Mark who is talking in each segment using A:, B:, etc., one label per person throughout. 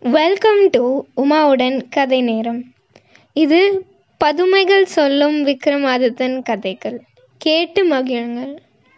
A: welcome to உமாவுடன் கதை நேரம் இது பதுமைகள் சொல்லும் விக்ரமாதித்தன் கதைகள் கேட்டு மகிழுங்கள்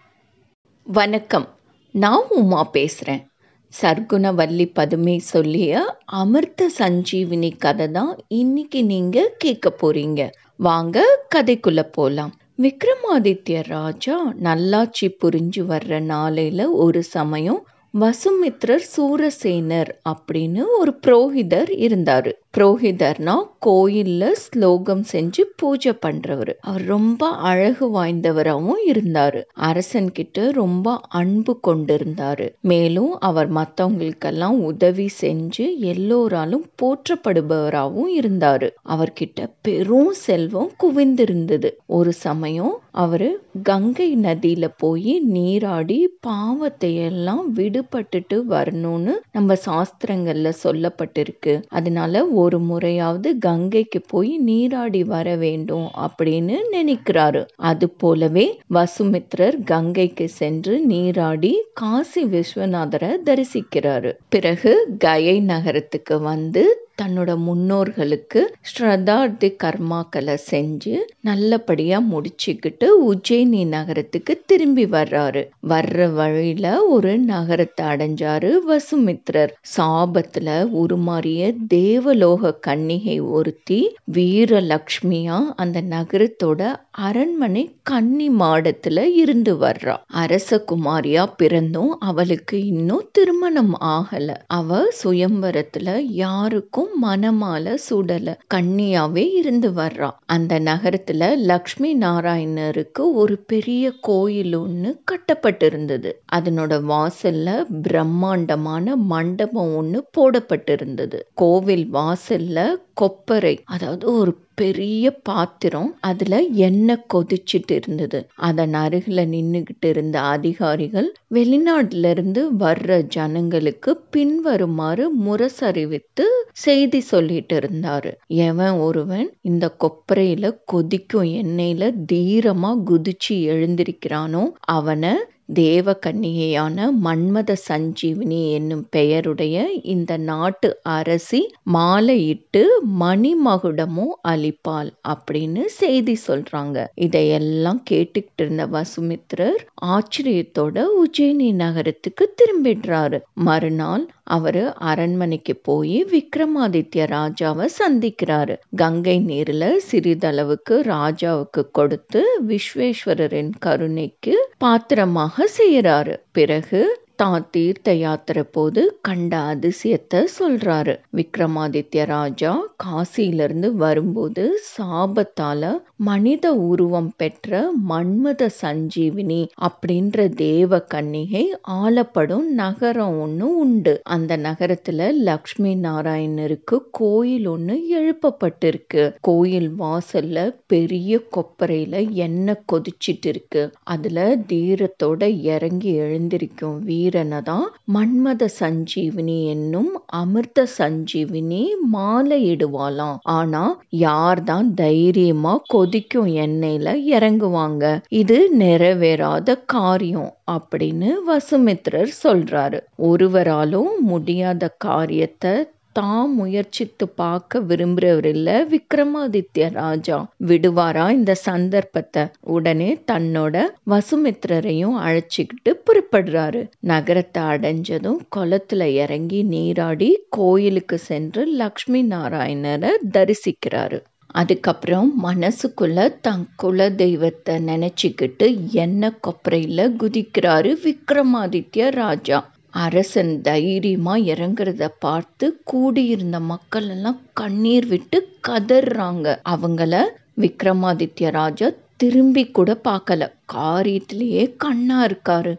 B: வணக்கம் நான் உமா பேசுகிறேன் சர்க்குணவல்லி பதுமை சொல்லிய அமிர்த சஞ்சீவினி கதை தான் இன்னைக்கு நீங்கள் கேட்க போறீங்க வாங்க கதைக்குள்ள போகலாம் விக்ரமாதித்ய ராஜா நல்லாட்சி புரிஞ்சு வர்ற நாளையில ஒரு சமயம் வசுமித்ரர் சூரசேனர் அப்படின்னு ஒரு புரோகிதர் இருந்தாரு புரோகிதர்னா கோயில்ல ஸ்லோகம் செஞ்சு பூஜை பண்றவர் அவர் ரொம்ப அழகு வாய்ந்தவராகவும் இருந்தாரு அரசன் கிட்ட ரொம்ப அன்பு கொண்டிருந்தாரு மேலும் அவர் மற்றவங்களுக்கெல்லாம் உதவி செஞ்சு எல்லோராலும் போற்றப்படுபவராகவும் இருந்தாரு அவர்கிட்ட பெரும் செல்வம் குவிந்திருந்தது ஒரு சமயம் அவரு கங்கை நதியில போய் நீராடி பாவத்தை எல்லாம் விடுபட்டுட்டு வரணும்னு நம்ம சாஸ்திரங்கள்ல சொல்லப்பட்டிருக்கு அதனால ஒரு முறையாவது கங்கைக்கு போய் நீராடி வர வேண்டும் அப்படின்னு நினைக்கிறாரு அது போலவே வசுமித்ரர் கங்கைக்கு சென்று நீராடி காசி விஸ்வநாதரை தரிசிக்கிறாரு பிறகு கயை நகரத்துக்கு வந்து தன்னோட முன்னோர்களுக்கு ஸ்ரதார்த்தி கர்மாக்களை செஞ்சு நல்லபடியா முடிச்சுக்கிட்டு உஜ்ஜயினி நகரத்துக்கு திரும்பி வர்றாரு வர்ற வழியில ஒரு நகரத்தை அடைஞ்சாரு வசுமித்ரர் சாபத்துல உருமாறிய தேவலோக கன்னிகை ஒருத்தி வீரலக்ஷ்மியா அந்த நகரத்தோட அரண்மனை கன்னி மாடத்துல இருந்து வர்றா அரச குமாரியா பிறந்தும் அவளுக்கு இன்னும் திருமணம் ஆகல அவ சுயம்பரத்துல யாருக்கும் மனமால சுடல கன்னியாவே இருந்து வர்றா அந்த நகரத்துல லக்ஷ்மி நாராயணருக்கு ஒரு பெரிய கோயில் ஒன்று கட்டப்பட்டிருந்தது அதனோட வாசல்ல பிரம்மாண்டமான மண்டபம் ஒன்று போடப்பட்டிருந்தது கோவில் வாசல்ல கொப்பரை அதாவது ஒரு பெரிய பாத்திரம் அதுல எண்ணெய் கொதிச்சிட்டு இருந்தது அதன் அருகில நின்னுகிட்டு இருந்த அதிகாரிகள் வெளிநாட்டுல இருந்து வர்ற ஜனங்களுக்கு பின்வருமாறு முரசறிவித்து செய்தி சொல்லிட்டு இருந்தாரு எவன் ஒருவன் இந்த கொப்பரையில கொதிக்கும் எண்ணெயில தீரமா குதிச்சு எழுந்திருக்கிறானோ அவனை தேவ கன்னிகையான மன்மத சஞ்சீவினி என்னும் பெயருடைய இந்த நாட்டு அரசி மாலையிட்டு மணிமகுடமும் அளிப்பாள் அப்படின்னு செய்தி சொல்றாங்க இதையெல்லாம் கேட்டுக்கிட்டு இருந்த வசுமித்ரர் ஆச்சரியத்தோட உஜ்ஜயினி நகரத்துக்கு திரும்பிடுறாரு மறுநாள் அவரு அரண்மனைக்கு போய் விக்ரமாதித்ய ராஜாவை சந்திக்கிறாரு கங்கை நீர்ல சிறிதளவுக்கு ராஜாவுக்கு கொடுத்து விஸ்வேஸ்வரரின் கருணைக்கு பாத்திரமாக செய்யறாரு பிறகு தான் தீர்த்த யாத்திரை போது கண்ட அதிசயத்தை சொல்றாரு விக்ரமாதித்ய ராஜா காசியிலிருந்து வரும்போது சாபத்தால மனித உருவம் பெற்ற மன்மத சஞ்சீவினி அப்படின்ற தேவ கன்னிகை ஆளப்படும் நகரம் ஒன்று உண்டு அந்த நகரத்துல லக்ஷ்மி நாராயணருக்கு கோயில் ஒன்று எழுப்பப்பட்டிருக்கு கோயில் வாசல்ல பெரிய கொப்பரையில எண்ணெய் கொதிச்சிட்டு இருக்கு அதுல தீரத்தோட இறங்கி எழுந்திருக்கும் வீரனை தான் மன்மத சஞ்சீவினி என்னும் அமிர்த சஞ்சீவினி மாலையிடுவாளாம் ஆனா யார்தான் தைரியமா கொதிக்கும் எண்ணெயில இறங்குவாங்க இது நிறைவேறாத காரியம் அப்படின்னு வசுமித்ரர் சொல்றாரு ஒருவராலும் முடியாத காரியத்தை தான் முயற்சித்து பார்க்க விரும்புறவர் இல்ல விக்ரமாதித்ய ராஜா விடுவாரா இந்த சந்தர்ப்பத்தை உடனே தன்னோட வசுமித்ரரையும் அழைச்சிக்கிட்டு புறப்படுறாரு நகரத்தை அடைஞ்சதும் குளத்துல இறங்கி நீராடி கோயிலுக்கு சென்று லக்ஷ்மி நாராயணரை தரிசிக்கிறாரு அதுக்கப்புறம் மனசுக்குள்ள தன் குல தெய்வத்தை நினைச்சுக்கிட்டு எண்ணெய் கொப்பரையில குதிக்கிறாரு விக்ரமாதித்ய ராஜா அரசன் தைரியமா இறங்குறத பார்த்து கூடியிருந்த மக்கள் எல்லாம் கண்ணீர் விட்டு கதறாங்க அவங்கள விக்ரமாதித்ய ராஜா திரும்பி கூட பார்க்கல காரியத்திலேயே கண்ணா இருக்காரு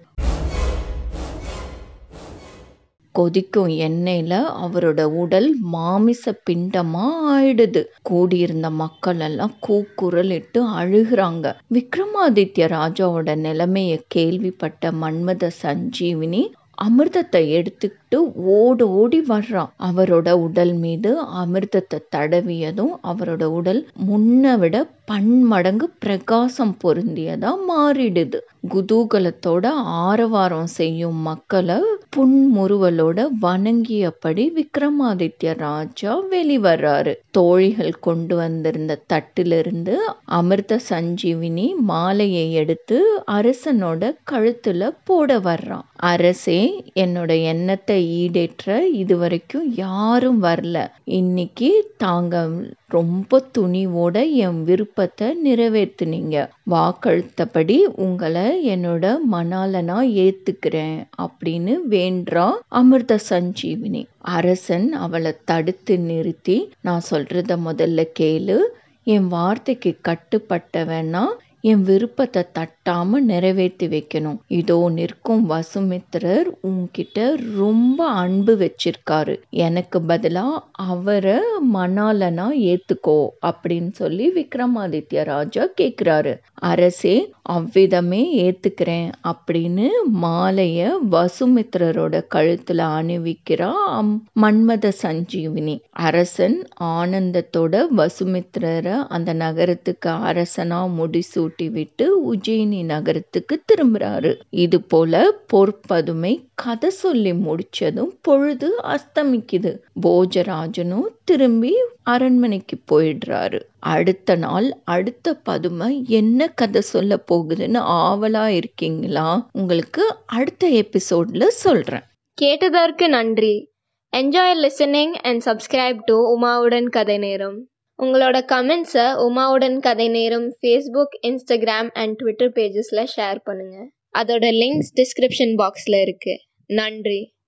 B: கொதிக்கும் எண்ணெயில அவரோட உடல் மாமிச பிண்டமா ஆயிடுது கூடியிருந்த மக்கள் எல்லாம் கூக்குரலிட்டு அழுகுறாங்க விக்ரமாதித்ய ராஜாவோட நிலைமைய கேள்விப்பட்ட மன்மத சஞ்சீவினி அமிர்தத்தை எடுத்துக்கிட்டு ஓடி ஓடி வர்றான் அவரோட உடல் மீது அமிர்தத்தை தடவியதும் அவரோட உடல் முன்ன விட பன்மடங்கு பிரகாசம் பொருந்தியதா மாறிடுது குதூகலத்தோட ஆரவாரம் செய்யும் மக்களை புன்முறுவலோட வணங்கியபடி விக்ரமாதித்ய ராஜா வெளிவர்றாரு தோழிகள் கொண்டு வந்திருந்த தட்டிலிருந்து அமிர்த சஞ்சீவினி மாலையை எடுத்து அரசனோட கழுத்துல போட வர்றான் அரசே என்னோட எண்ணத்தை ஈடேற்ற இதுவரைக்கும் யாரும் வரல இன்னைக்கு தாங்க ரொம்ப துணிவோட என் விருப்பத்தை நிறைவேத்துனீங்க வாக்களித்தபடி உங்களை என்னோட மணாலனா ஏத்துக்கிறேன் அப்படின்னு வேண்டா அமிர்த சஞ்சீவினி அரசன் அவளை தடுத்து நிறுத்தி நான் சொல்றத முதல்ல கேளு என் வார்த்தைக்கு கட்டுப்பட்டவனா என் விருப்பத்தை தட்டாம நிறைவேற்றி வைக்கணும் இதோ நிற்கும் வசுமித்திரர் உன்கிட்ட ரொம்ப அன்பு வச்சிருக்காரு எனக்கு பதிலா அவரை மணாலனா ஏத்துக்கோ அப்படின்னு சொல்லி விக்ரமாதித்ய ராஜா கேக்குறாரு அரசே அவ்விதமே ஏத்துக்கிறேன் அப்படின்னு மாலைய வசுமித்திரரோட கழுத்துல அணிவிக்கிறா மன்மத சஞ்சீவினி அரசன் ஆனந்தத்தோட வசுமித்திரரை அந்த நகரத்துக்கு அரசனா முடிசூட்டி விட்டு உஜ்ஜயினி நகரத்துக்கு திரும்புறாரு இது போல பொற்பதுமை கதை சொல்லி முடிச்சதும் பொழுது அஸ்தமிக்குது போஜராஜனும் திரும்பி அரண்மனைக்கு போயிடுறாரு அடுத்த நாள் அடுத்த பதுமை என்ன கதை சொல்ல போகுதுன்னு ஆவலா இருக்கீங்களா உங்களுக்கு அடுத்த எபிசோட்ல சொல்றேன்
A: கேட்டதற்கு நன்றி enjoy listening and subscribe to உமாவுடன் கதை நேரம் உங்களோட கமெண்ட்ஸை உமாவுடன் கதை நேரம் ஃபேஸ்புக் இன்ஸ்டாகிராம் அண்ட் ட்விட்டர் பேஜஸில் ஷேர் பண்ணுங்கள் அதோட லிங்க்ஸ் டிஸ்கிரிப்ஷன் பாக்ஸில் இருக்குது நன்றி